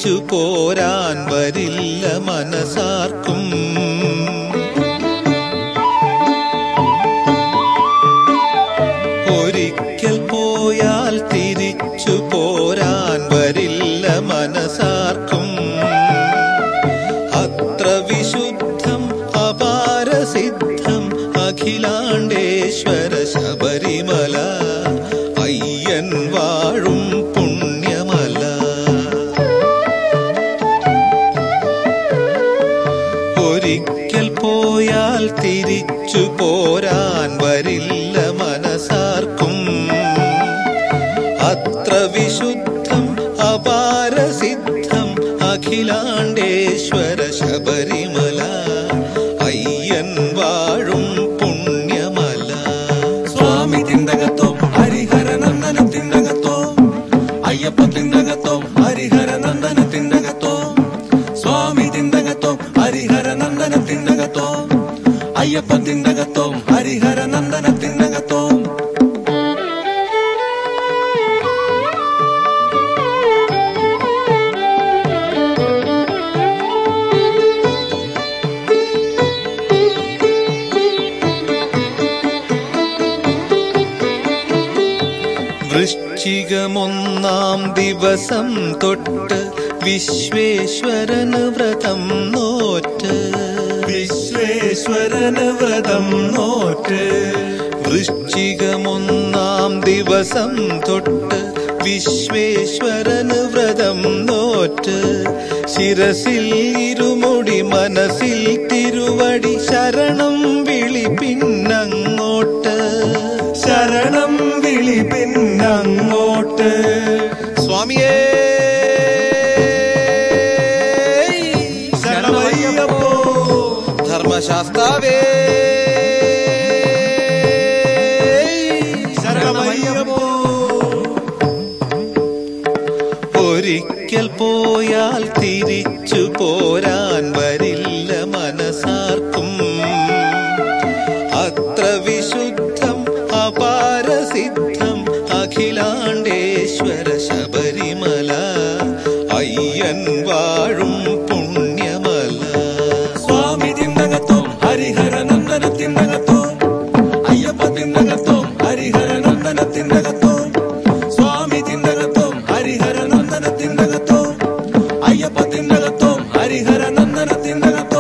തിരിച്ചു പോരാൻ വരില്ല മനസാർക്കും ഒരിക്കൽ പോയാൽ തിരിച്ചു പോരാൻ വരില്ല മനസാർക്കും അത്ര വിശുദ്ധം അപാരസിദ്ധം അഖിലാണ്ടേശ്വര ശബരിമല അയ്യൻ വാഴും പുണ്യമല ഒരിക്കൽ പോയാൽ തിരിച്ചു പോരാൻ വരില്ല മനസാർക്കും അത്ര വിശുദ്ധം അപാരസിദ്ധം അഖിലാണ്ടേശ്വര ശബരിമല അയ്യൻ വാഴും പുണ്യമല സ്വാമി തിണ്ടകത്തോ ഹരിഹര നന്ദന തിണ്ടകത്തോ അയ്യപ്പ തിണ്ടകത്തോ ഹരിഹര നന്ദന തിണ്ടകത്തോ സ്വാമി തിണ്ടകത്തോ ഹരിഹര നന്ദന തിണ്ടകത്തോ അയ്യപ്പ തിണ്ടകത്തോ ഹരിഹര നന്ദന തിണ്ടകത്തോ വൃശ്ചികമൊന്നാം ദിവസം തൊട്ട് വിശ്വേശ്വരന് വ്രതം നോറ്റ് വിശ്വേശ്വരന് വ്രതം നോറ്റ് വൃശ്ചികമൊന്നാം ദിവസം തൊട്ട് വിശ്വേശ്വരന് വ്രതം നോറ്റ് ശിരസിൽ ഇരുമുടി മനസ്സിൽ തിരുവടി ശരണം വിളി പിന്നങ്ങോട്ട് ശരണം വിളി പിന്നങ്ങോട്ട് സ്വാമിയേ ശരണമയ്യപ്പോ ധർമ്മശാസ്താവേ ശരണമയ്യപ്പോ ഒരിക്കൽ പോയാൽ തിരിച്ചു പോരാൻ വരില്ല മനസാർക്കും അത്ര വിശുദ്ധം അപാരസിദ്ധം അഖിലാണ്ടേശ്വര ശബരിമല അയ്യൻ വാഴും പുണ്യമല സ്വാമി തിണ്ടകത്തോ ഹരിഹര നന്ദന തിണ്ടകത്തോ അയ്യപ്പ തിണ്ടകത്തോ ഹരിഹര നന്ദന തിണ്ടകത്തോ സ്വാമി തിണ്ടകത്തോ ഹരിഹര നന്ദന തിണ്ടകത്തോ അയ്യപ്പ തിണ്ടകത്തോ ഹരിഹര നന്ദന തിണ്ടകത്തോ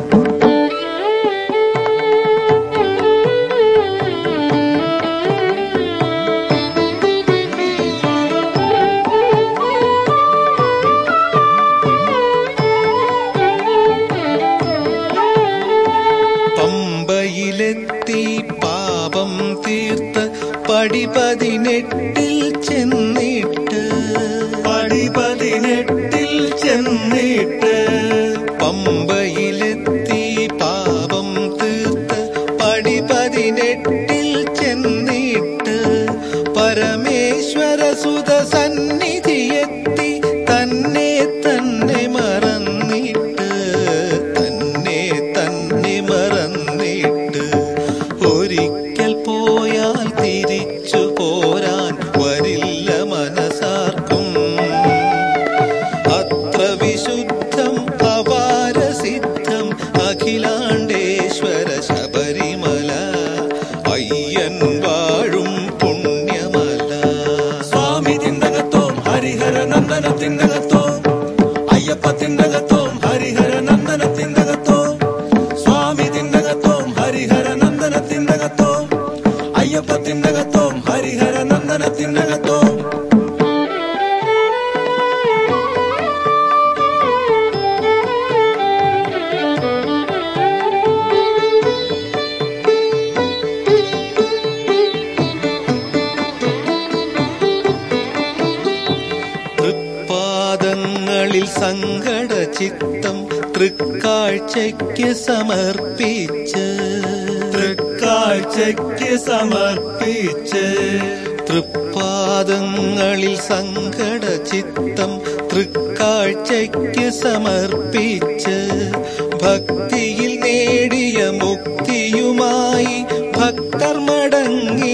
പമ്പയിലെത്തി പാപം തീർത്ത് പടി പതിനെട്ടിൽ ചെന്നിട്ട് പടി പതിനെട്ടിൽ ചെന്നിട്ട് പമ്പയിലെത്തി പാപം തീർത്ത് പടി പതിനെട്ടിൽ ചെന്നിട്ട് പരമേശ്വര സുത സന്നിധിയെത്തി തന്നെ തന്നെ മറന്നിട്ട് തന്നെ തന്നെ മറന്നിട്ട് ഒരിക്കൽ പോയാൽ തിരിച്ചു പോരാൻ വരില്ല മനസാർക്കും അത്ര വിശുദ്ധം അപാരസിദ്ധം അഖിലാണ്ടേശ്വര ശബരിമല അയ്യൻ വാഴും പുണ്യമല സ്വാമി തിണ്ടകത്തോ ഹരിഹര നന്ദന തിണ്ടകത്തോ അയ്യപ്പ തിണ്ടകത്തോ ഹരിഹര നന്ദന തിണ്ടകത്തോ സ്വാമി തിണ്ടകത്തോ ഹരിഹര നന്ദന തിണ്ടകത്തോ അയ്യപ്പ തിണ്ടകത്തോ ഹരിഹര നന്ദന തിണ്ടകത്തോ തൃപ്പാദങ്ങളിൽ സങ്കട ചിത്തം തൃക്കാഴ്ചയ്ക്ക് സമർപ്പിച്ച് തൃക്കാഴ്ചയ്ക്ക് സമർപ്പിച്ച് തൃപ്പാദങ്ങളിൽ സങ്കട ചിത്തം തൃക്കാഴ്ചയ്ക്ക് സമർപ്പിച്ച് ഭക്തിയിൽ നേടിയ മുക്തിയുമായി ഭക്തർ മടങ്ങി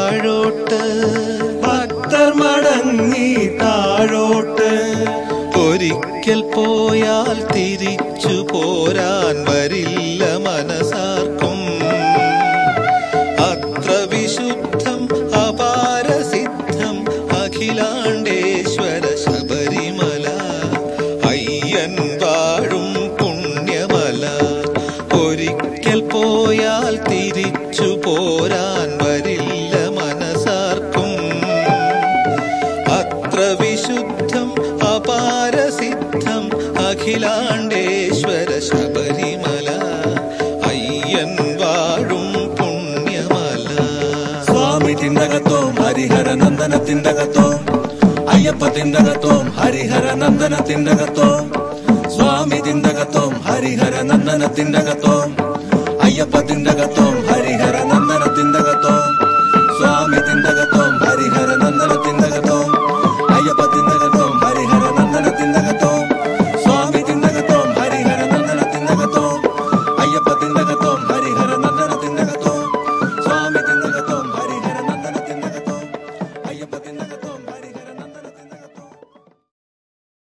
താഴോട്ട് ഭക്തർ മടങ്ങി താഴോട്ട് ഒരിക്കൽ പോയാൽ തിരിച്ചു പോരാൻ വരില്ല മനസാർക്കും അത്ര വിശുദ്ധം അപാരസിദ്ധം അഖിലാണ്ടേശ്വര ശബരിമല അയ്യൻ വാഴും പുണ്യമല ഒരിക്കൽ പോയാൽ തിരിച്ചു പോരാൻ വരില്ല മനസാർക്കും അത്ര വിശുദ്ധം അപാരസിദ്ധം അഖിലാണ്ടേശ്വര ശബരിമല അയ്യൻ വാഴും പുണ്യമല സ്വാമി തിണ്ടകത്തോം ഹരിഹര നന്ദന തിണ്ടകത്തോം അയ്യപ്പ തിണ്ടകത്തോം ഹരിഹര നന്ദന തിണ്ടകത്തോം സ്വാമി തിണ്ടകത്തോം ഹരിഹര നന്ദന തിണ്ടകത്തോം അയ്യപ്പ തിണ്ട